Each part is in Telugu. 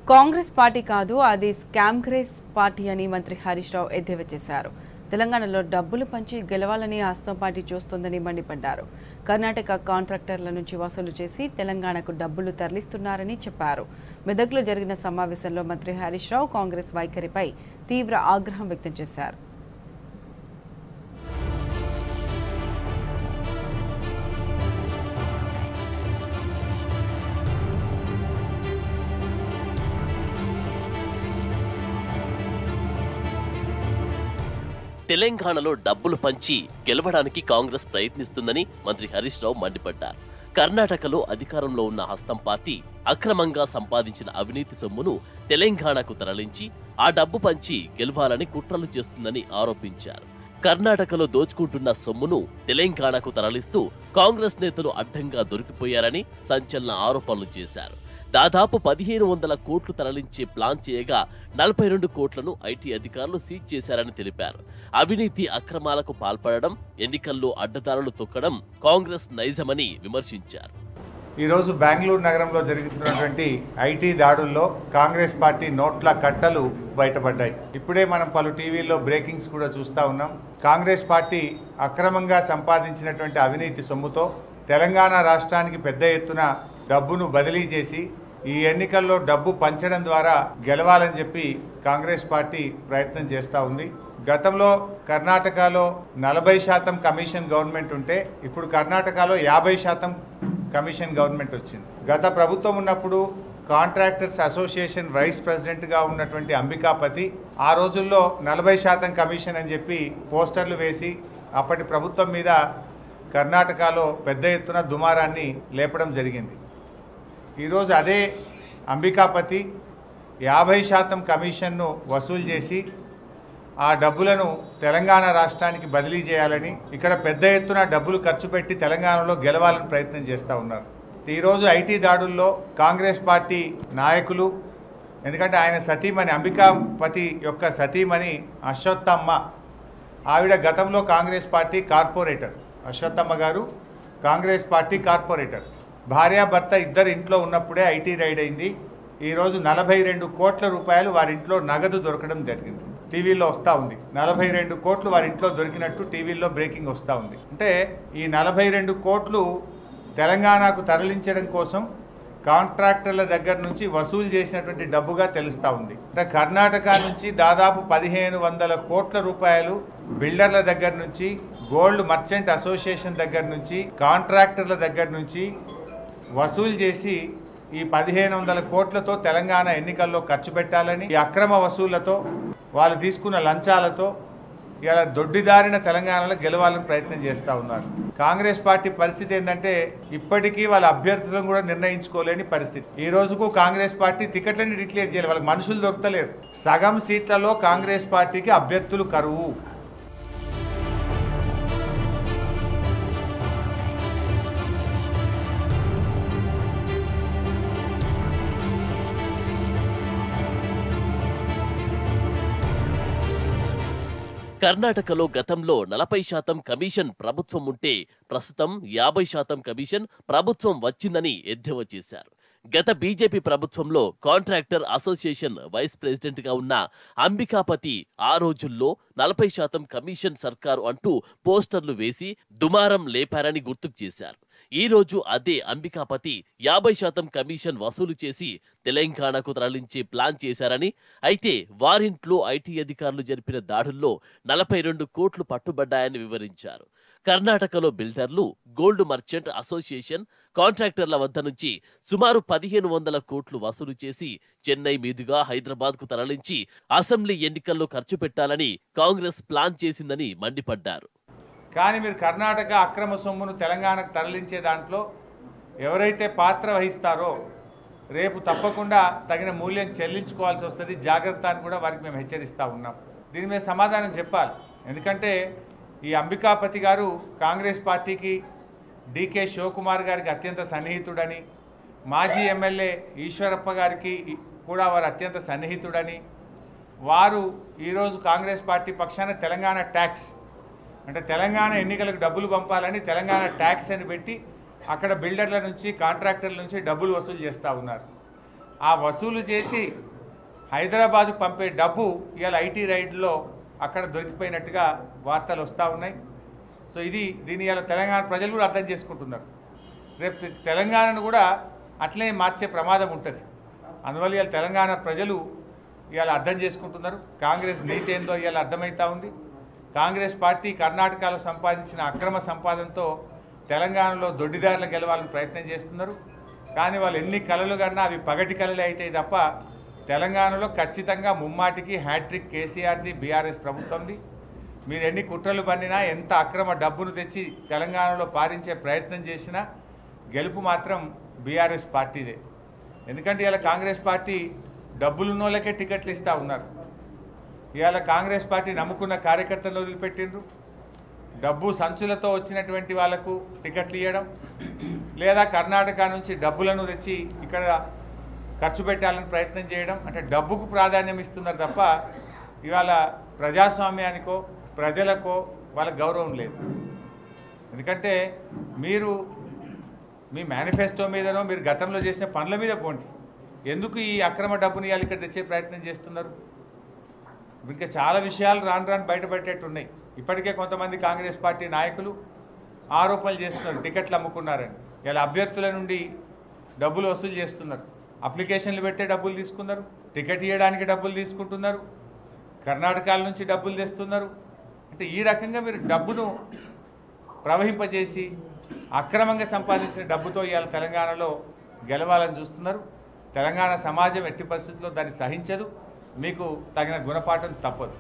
కాంగ్రెస్ పార్టీ కాదు అది స్కామ్గ్రేస్ పార్టీ అని మంత్రి హరీష్ రావు ఎద్దేవా చేశారు తెలంగాణలో డబ్బులు పంచి గెలవాలని హస్తం పార్టీ చూస్తోందని మండిపడ్డారు కర్ణాటక కాంట్రాక్టర్ల నుంచి వసూలు చేసి తెలంగాణకు డబ్బులు తరలిస్తున్నారని చెప్పారు మెదక్లో జరిగిన సమావేశంలో మంత్రి హరీష్ రావు కాంగ్రెస్ వైఖరిపై తీవ్ర ఆగ్రహం వ్యక్తం చేశారు తెలంగాణలో డబ్బులు పంచి గెలవడానికి కాంగ్రెస్ ప్రయత్నిస్తుందని మంత్రి హరీష్ రావు మండిపడ్డారు కర్ణాటకలో అధికారంలో ఉన్న హస్తం పార్టీ అక్రమంగా సంపాదించిన అవినీతి సొమ్మును తెలంగాణకు తరలించి ఆ డబ్బు పంచి గెలవాలని కుట్రలు చేస్తుందని ఆరోపించారు కర్ణాటకలో దోచుకుంటున్న సొమ్మును తెలంగాణకు తరలిస్తూ కాంగ్రెస్ నేతలు అడ్డంగా దొరికిపోయారని సంచలన ఆరోపణలు చేశారు దాదాపు పదిహేను వందల కోట్లు తరలించే ప్లాన్ చేయగా నలభై రెండు కోట్లను ఐటీ అధికారులు సీజ్ చేశారని తెలిపారు అవినీతి అక్రమాలకు పాల్పడడం ఎన్నికల్లో అడ్డదారులు తొక్కడం కాంగ్రెస్ నైజమని విమర్శించారు ఈరోజు బెంగళూరు నగరంలో జరుగుతున్నటువంటి ఐటీ దాడుల్లో కాంగ్రెస్ పార్టీ నోట్ల కట్టలు బయటపడ్డాయి ఇప్పుడే మనం పలు టీవీల్లో బ్రేకింగ్స్ కూడా చూస్తూ ఉన్నాం కాంగ్రెస్ పార్టీ అక్రమంగా సంపాదించినటువంటి అవినీతి సొమ్ముతో తెలంగాణ రాష్ట్రానికి పెద్ద ఎత్తున డబ్బును బదిలీ చేసి ఈ ఎన్నికల్లో డబ్బు పంచడం ద్వారా గెలవాలని చెప్పి కాంగ్రెస్ పార్టీ ప్రయత్నం చేస్తూ ఉంది గతంలో కర్ణాటకలో నలభై శాతం కమిషన్ గవర్నమెంట్ ఉంటే ఇప్పుడు కర్ణాటకలో యాభై శాతం కమిషన్ గవర్నమెంట్ వచ్చింది గత ప్రభుత్వం ఉన్నప్పుడు కాంట్రాక్టర్స్ అసోసియేషన్ వైస్ ప్రెసిడెంట్గా ఉన్నటువంటి అంబికాపతి ఆ రోజుల్లో నలభై శాతం కమిషన్ అని చెప్పి పోస్టర్లు వేసి అప్పటి ప్రభుత్వం మీద కర్ణాటకలో పెద్ద ఎత్తున దుమారాన్ని లేపడం జరిగింది ఈరోజు అదే అంబికాపతి యాభై శాతం కమిషన్ను వసూలు చేసి ఆ డబ్బులను తెలంగాణ రాష్ట్రానికి బదిలీ చేయాలని ఇక్కడ పెద్ద ఎత్తున డబ్బులు ఖర్చు పెట్టి తెలంగాణలో గెలవాలని ప్రయత్నం చేస్తూ ఉన్నారు ఈరోజు ఐటీ దాడుల్లో కాంగ్రెస్ పార్టీ నాయకులు ఎందుకంటే ఆయన సతీమణి అంబికాపతి యొక్క సతీమణి అశ్వత్థమ్మ ఆవిడ గతంలో కాంగ్రెస్ పార్టీ కార్పొరేటర్ అశ్వత్థమ్మ గారు కాంగ్రెస్ పార్టీ కార్పొరేటర్ భార్యాభర్త ఇద్దరు ఇంట్లో ఉన్నప్పుడే ఐటీ రైడ్ అయింది ఈరోజు నలభై రెండు కోట్ల రూపాయలు వారింట్లో నగదు దొరకడం జరిగింది టీవీలో వస్తూ ఉంది నలభై రెండు కోట్లు వారింట్లో దొరికినట్టు టీవీల్లో బ్రేకింగ్ వస్తూ ఉంది అంటే ఈ నలభై రెండు కోట్లు తెలంగాణకు తరలించడం కోసం కాంట్రాక్టర్ల దగ్గర నుంచి వసూలు చేసినటువంటి డబ్బుగా తెలుస్తూ ఉంది అంటే కర్ణాటక నుంచి దాదాపు పదిహేను వందల కోట్ల రూపాయలు బిల్డర్ల దగ్గర నుంచి గోల్డ్ మర్చెంట్ అసోసియేషన్ దగ్గర నుంచి కాంట్రాక్టర్ల దగ్గర నుంచి వసూలు చేసి ఈ పదిహేను వందల కోట్లతో తెలంగాణ ఎన్నికల్లో ఖర్చు పెట్టాలని ఈ అక్రమ వసూళ్లతో వాళ్ళు తీసుకున్న లంచాలతో ఇలా దొడ్డిదారిన తెలంగాణలో గెలవాలని ప్రయత్నం చేస్తూ ఉన్నారు కాంగ్రెస్ పార్టీ పరిస్థితి ఏంటంటే ఇప్పటికీ వాళ్ళ అభ్యర్థులను కూడా నిర్ణయించుకోలేని పరిస్థితి ఈ రోజుకు కాంగ్రెస్ పార్టీ టికెట్లని డిక్లేర్ చేయాలి వాళ్ళకి మనుషులు దొరకలేరు సగం సీట్లలో కాంగ్రెస్ పార్టీకి అభ్యర్థులు కరువు కర్ణాటకలో గతంలో నలభై శాతం కమిషన్ ప్రభుత్వం ఉంటే ప్రస్తుతం యాభై శాతం కమిషన్ ప్రభుత్వం వచ్చిందని ఎద్దేవా చేశారు గత బీజేపీ ప్రభుత్వంలో కాంట్రాక్టర్ అసోసియేషన్ వైస్ ప్రెసిడెంట్ గా ఉన్న అంబికాపతి ఆ రోజుల్లో నలభై శాతం కమిషన్ సర్కారు అంటూ పోస్టర్లు వేసి దుమారం లేపారని గుర్తుకు చేశారు ఈ రోజు అదే అంబికాపతి యాభై శాతం కమిషన్ వసూలు చేసి తెలంగాణకు తరలించే ప్లాన్ చేశారని అయితే వారింట్లో ఐటీ అధికారులు జరిపిన దాడుల్లో నలభై రెండు కోట్లు పట్టుబడ్డాయని వివరించారు కర్ణాటకలో బిల్డర్లు గోల్డ్ మర్చెంట్ అసోసియేషన్ కాంట్రాక్టర్ల వద్ద నుంచి సుమారు పదిహేను వందల కోట్లు వసూలు చేసి చెన్నై మీదుగా హైదరాబాద్కు తరలించి అసెంబ్లీ ఎన్నికల్లో ఖర్చు పెట్టాలని కాంగ్రెస్ ప్లాన్ చేసిందని మండిపడ్డారు కానీ మీరు కర్ణాటక అక్రమ సొమ్మును తెలంగాణకు తరలించే దాంట్లో ఎవరైతే పాత్ర వహిస్తారో రేపు తప్పకుండా తగిన మూల్యం చెల్లించుకోవాల్సి వస్తుంది జాగ్రత్త అని కూడా వారికి మేము హెచ్చరిస్తూ ఉన్నాం దీని మీద సమాధానం చెప్పాలి ఎందుకంటే ఈ అంబికాపతి గారు కాంగ్రెస్ పార్టీకి డీకే శివకుమార్ గారికి అత్యంత సన్నిహితుడని మాజీ ఎమ్మెల్యే ఈశ్వరప్ప గారికి కూడా వారు అత్యంత సన్నిహితుడని వారు ఈరోజు కాంగ్రెస్ పార్టీ పక్షాన తెలంగాణ ట్యాక్స్ అంటే తెలంగాణ ఎన్నికలకు డబ్బులు పంపాలని తెలంగాణ ట్యాక్స్ అని పెట్టి అక్కడ బిల్డర్ల నుంచి కాంట్రాక్టర్ల నుంచి డబ్బులు వసూలు చేస్తూ ఉన్నారు ఆ వసూలు చేసి హైదరాబాద్కు పంపే డబ్బు ఇవాళ ఐటీ రైడ్లో అక్కడ దొరికిపోయినట్టుగా వార్తలు వస్తూ ఉన్నాయి సో ఇది దీని ఇవాళ తెలంగాణ ప్రజలు కూడా అర్థం చేసుకుంటున్నారు రేపు తెలంగాణను కూడా అట్లనే మార్చే ప్రమాదం ఉంటుంది అందువల్ల ఇవాళ తెలంగాణ ప్రజలు ఇవాళ అర్థం చేసుకుంటున్నారు కాంగ్రెస్ నీతి ఏందో ఇవాళ అర్థమవుతా ఉంది కాంగ్రెస్ పార్టీ కర్ణాటకలో సంపాదించిన అక్రమ సంపాదనతో తెలంగాణలో దొడ్డిదారులు గెలవాలని ప్రయత్నం చేస్తున్నారు కానీ వాళ్ళు ఎన్ని కలలు కన్నా అవి పగటి కలలే అవుతాయి తప్ప తెలంగాణలో ఖచ్చితంగా ముమ్మాటికి హ్యాట్రిక్ కేసీఆర్ది బీఆర్ఎస్ ప్రభుత్వంది మీరు ఎన్ని కుట్రలు పన్నినా ఎంత అక్రమ డబ్బును తెచ్చి తెలంగాణలో పారించే ప్రయత్నం చేసినా గెలుపు మాత్రం బీఆర్ఎస్ పార్టీదే ఎందుకంటే ఇలా కాంగ్రెస్ పార్టీ డబ్బులున్నోళ్ళకే టికెట్లు ఇస్తూ ఉన్నారు ఇవాళ కాంగ్రెస్ పార్టీ నమ్ముకున్న కార్యకర్తలను వదిలిపెట్టిండ్రు డబ్బు సంచులతో వచ్చినటువంటి వాళ్లకు టికెట్లు ఇవ్వడం లేదా కర్ణాటక నుంచి డబ్బులను తెచ్చి ఇక్కడ ఖర్చు పెట్టాలని ప్రయత్నం చేయడం అంటే డబ్బుకు ప్రాధాన్యం ఇస్తున్నారు తప్ప ఇవాళ ప్రజాస్వామ్యానికో ప్రజలకో వాళ్ళ గౌరవం లేదు ఎందుకంటే మీరు మీ మేనిఫెస్టో మీదనో మీరు గతంలో చేసిన పనుల మీద పోండి ఎందుకు ఈ అక్రమ డబ్బుని ఇవాళ ఇక్కడ తెచ్చే ప్రయత్నం చేస్తున్నారు ఇంకా చాలా విషయాలు రాను రాను బయటపడేటట్టు ఉన్నాయి ఇప్పటికే కొంతమంది కాంగ్రెస్ పార్టీ నాయకులు ఆరోపణలు చేస్తున్నారు టికెట్లు అమ్ముకున్నారని ఇలా అభ్యర్థుల నుండి డబ్బులు వసూలు చేస్తున్నారు అప్లికేషన్లు పెట్టే డబ్బులు తీసుకున్నారు టికెట్ ఇవ్వడానికి డబ్బులు తీసుకుంటున్నారు కర్ణాటక నుంచి డబ్బులు తెస్తున్నారు అంటే ఈ రకంగా మీరు డబ్బును ప్రవహింపజేసి అక్రమంగా సంపాదించిన డబ్బుతో ఇవాళ తెలంగాణలో గెలవాలని చూస్తున్నారు తెలంగాణ సమాజం ఎట్టి పరిస్థితుల్లో దాన్ని సహించదు మీకు తగిన గుణపాఠం తప్పదు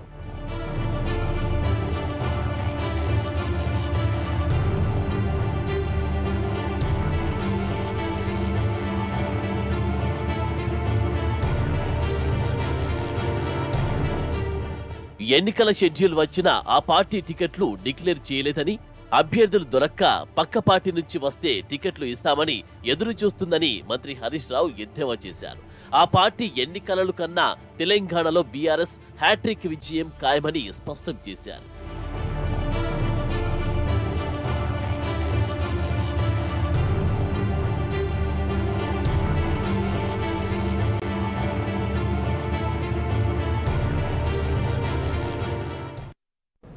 ఎన్నికల షెడ్యూల్ వచ్చినా ఆ పార్టీ టికెట్లు డిక్లేర్ చేయలేదని అభ్యర్థులు దొరక్క పక్క పార్టీ నుంచి వస్తే టికెట్లు ఇస్తామని ఎదురు చూస్తుందని మంత్రి హరీష్ రావు ఎద్దేవా చేశారు ఆ పార్టీ ఎన్నికలలో కన్నా తెలంగాణలో బీఆర్ఎస్ హ్యాట్రిక్ విజయం ఖాయమని స్పష్టం చేశారు